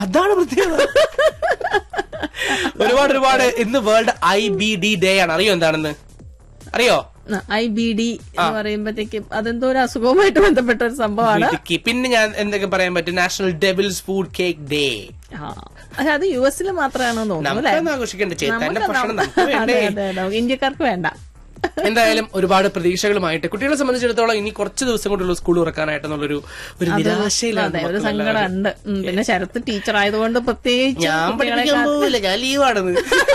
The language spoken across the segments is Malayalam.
അതാണ് പ്രത്യേകത ഒരുപാട് ഒരുപാട് ഇന്ന് world I B D day ആണ് അറിയോ എന്താണെന്ന് അറിയോ ഐ ബി ഡി എന്ന് പറയുമ്പോഴത്തേക്കും അതെന്തോ ഒരു അസുഖവുമായിട്ട് ബന്ധപ്പെട്ട ഒരു സംഭവമാണ് മിടുക്കി. പിന്നെ ഞാൻ എന്തൊക്കെ പറയാൻ പറ്റും national devil's food cake day ആ. പക്ഷെ അത് യു എസിൽ മാത്രമാണോ തോന്നുന്നു അല്ലെ നമുക്കൊന്നും ആഘോഷിക്കണ്ട ചേട്ടാന്റെ നമുക്ക് ഭക്ഷണം നം- നമുക്ക് അതെ വേണ്ടേ അതെ അതെ ഇന്ത്യക്കാർക്ക് വേണ്ട എന്തായാലും ഒരുപാട് പ്രതീക്ഷകളുമായിട്ട് കുട്ടികളെ സംബന്ധിച്ചിടത്തോളം ഇനി കുറച്ച് ദിവസം കൊണ്ടുള്ള സ്കൂൾ തുറക്കാനായിട്ടെന്നുള്ളൊരു ഒരു നിരാശയിലാണ് അതെ ഒരു മക്കളെല്ലാവരും. സങ്കടം ഉണ്ട് ഉം, പിന്നെ ശരത്ത് ടീച്ചർ ആയതുകൊണ്ട് പ്രത്യേകിച്ച് ഞാൻ കുട്ടികളെ പഠിപ്പിക്കാൻ കാത്ത് പോവില്ല ഞാൻ ലീവാണെന്ന്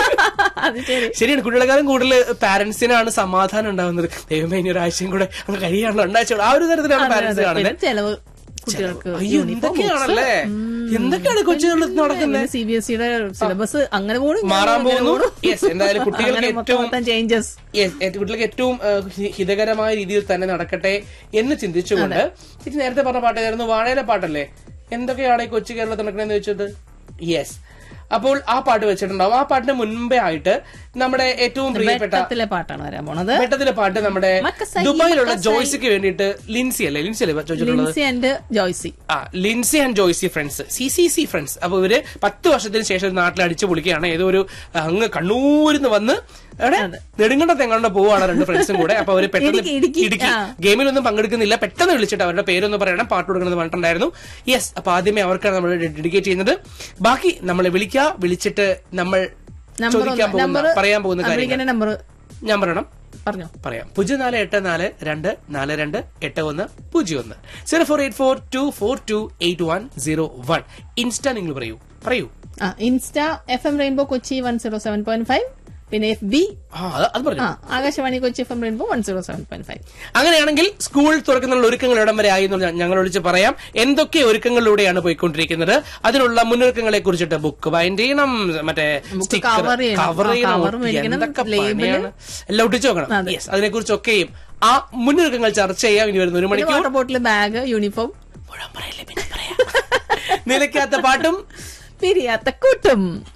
അത് ശരി ശരിയാണ് കുട്ടികളെക്കാളും കൂടുതൽ പാരന്റ്സിനാണ് സമാധാനം ഉണ്ടാവുന്നത് ദൈവമേ ഇനി ഒരാഴ്ചയും കൂടെ അങ്ങ് കഴിയാണല്ലോ രണ്ടാഴ്ച ആ ഒരു തരത്തിലാണ് പാരന്റ്സ് പിന്നെ കാണുന്നത് ചെലവ് കുട്ടികൾക്ക് അയ്യോ എന്തൊക്കെയാണല്ലേ എന്തൊക്കെയാണ് കൊച്ചുകളിൽ നടക്കുന്നത് സി ബി എസ് സിയുടെ സിലബസ് അങ്ങനെ പോലും മാറാൻ പോകുന്നു യെസ് എന്തായാലും കുട്ടികൾക്ക് ഏറ്റവും ചേഞ്ചസ് Yes, ഏറ്റവും- കുട്ടികൾക്ക് ഏറ്റവും ആ, ഹി- ഹിതകരമായ രീതിയിൽ തന്നെ നടക്കട്ടെ എന്ന് ചിന്തിച്ചുകൊണ്ട് ചേച്ചി നേരത്തെ പറഞ്ഞ പാട്ടായിരുന്നു വാഴയിലെ പാട്ടല്ലേ എന്തൊക്കെയാണ് ഈ കൊച്ചു കേരളത്തിൽ നടക്കണെന്ന് വെച്ചത് യെസ് അപ്പോൾ ആ പാട്ട് വെച്ചിട്ടുണ്ടാവും ആ പാട്ടിന് മുൻപേ ആയിട്ട് നമ്മുടെ ഏറ്റവും പ്രിയപ്പെട്ട വെട്ടത്തിലെ പാട്ടാണ് വരാൻ പോണത് വെട്ടത്തിലെ പാട്ട് നമ്മുടെ മക്കസായി, ദുബായിലുള്ള മക്കസായി. ജോയ്സിക്ക് വേണ്ടിയിട്ട് ലിൻസി അല്ലേ ലിൻസി അല്ലേ ചോദിച്ചിട്ടുള്ളത് ലിൻസി ആൻഡ് ജോയ്സി ആ Lincy and Joicy friends C C C friends അപ്പൊ ഇവര് പത്ത് വർഷത്തിന് ശേഷം നാട്ടിൽ അടിച്ചു പൊളിക്കുകയാണ് ഏതോ ഒരു അങ്ങ് കണ്ണൂരിന്ന് വന്ന് എവിടെ നെടുങ്കണ്ടത്ത് എങ്ങാണ്ട് പോവാണ് രണ്ട് ഫ്രണ്ട്സും കൂടെ അപ്പൊ അവര് പെട്ടെന്ന് ഇടുക്കി, ഇടുക്കി. ഇടുക്കി ആ. ഗെയിമിലൊന്നും പങ്കെടുക്കുന്നില്ല പെട്ടെന്ന് വിളിച്ചിട്ട് അവരുടെ പേരൊന്ന് പറയണം പാട്ട് കൊടുക്കണമെന്ന് പറഞ്ഞിട്ടുണ്ടായിരുന്നു യെസ് അപ്പൊ ആദ്യമേ അവർക്കാണ് നമ്മൾ ഡെഡിക്കേറ്റ് ചെയ്യുന്നത് ബാക്കി നമ്മളെ വിളിക്കുക വിളിച്ചിട്ട് നമ്മൾ നമ്പർ ചോദിക്കാൻ പോകുന്ന നമ്പർ പറയാൻ പോകുന്ന കാര്യങ്ങൾ വിളിക്കേണ്ട നമ്പർ ഞാൻ പറയണം പറഞ്ഞോ പറയാം പൂജ്യം നാല് എട്ട് നാല് രണ്ട് നാല് രണ്ട് എട്ട് ഒന്ന് പൂജ്യം ഒന്ന് zero four eight four two four two eight one zero one insta നിങ്ങൾ പറയൂ പറയൂ ആ insta F M rainbow Kochi one zero seven point five പിന്നെ എഫ് ബി ആ അത് അത് പറഞ്ഞു ആ Akashvani Kochi F M rainbow one zero seven point five അങ്ങനെയാണെങ്കിൽ സ്കൂൾ തുറക്കുന്നതിനുള്ള ഒരുക്കങ്ങൾ ഇടം വരെ ആയി എന്ന് ഞങ്ങൾ വിളിച്ച് പറയാം എന്തൊക്കെ ഒരുക്കങ്ങളിലൂടെയാണ് പോയിക്കൊണ്ടിരിക്കുന്നത് അതിനുള്ള മുന്നൊരുക്കങ്ങളെ കുറിച്ചിട്ട് ബുക്ക് ബൈൻഡ് ചെയ്യണം മറ്റേ സ്റ്റിക്കർ cover ചെയ്യണം. കവർ ആ, ചെയ്യണം cover മേടിക്കണം, എന്തൊക്കെ label. പണിയാണ് എല്ലാം ഒട്ടിച്ചു നോക്കണം യെസ് അതിനെ കുറിച്ചൊക്കെയും ആ മുന്നൊരുക്കങ്ങൾ ചർച്ച ചെയ്യാം ഇനി വരുന്ന ഒരു പിന്നെ മണിക്കൂർ വാട്ടർ ബോട്ടിൽ ബാഗ് യൂണിഫോം മുഴുവൻ പറയല്ലേ പിന്നെ പറയാം നിലയ്ക്കാത്ത പാട്ടും പിരിയാത്ത കൂട്ടും